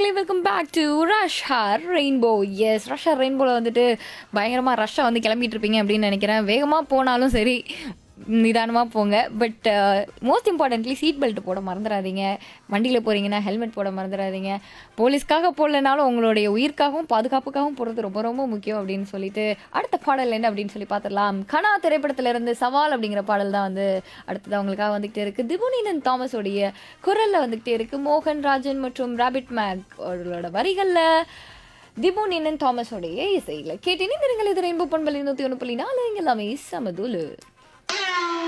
மக்களே welcome back to rush hour rainbow yes rush hour ரெயின்போவில் வந்துட்டு பயங்கரமாக ரஷ்ஷாக வந்து கிளம்பிட்டு இருப்பீங்க அப்படின்னு நினைக்கிறேன் வேகமாக போனாலும் சரி நிதானமாக போங்க but most importantly seat belt போட மறந்துடாதீங்க வண்டியில் போகிறீங்கன்னா ஹெல்மெட் போட மறந்துடாதீங்க போலீஸ்க்காக போடலனாலும் உங்களுடைய உயிர்க்காகவும் பாதுகாப்புக்காகவும் போடுறது ரொம்ப ரொம்ப முக்கியம் அப்படின்னு சொல்லிட்டு அடுத்த பாடல் என்ன அப்படின்னு சொல்லி பார்த்துடலாம் கனா திரைப்படத்திலிருந்து சவால் அப்படிங்கிற பாடல் தான் வந்து அடுத்தது அவங்களுக்காக வந்துகிட்டே இருக்குது திபுனினன் தாமஸோடைய குரலில் வந்துகிட்டே இருக்குது மோகன் ராஜன் மற்றும் ராபிட் மேக் அவர்களோட வரிகளில் திபு நின்னன் தாமஸோடைய இசையில் கேட்டேனே திருங்கள் இது ரெயின்போ பண்பலி நூற்றி ஒன்று புள்ளி நாலு இங்கே எல்லாமே சமதுலு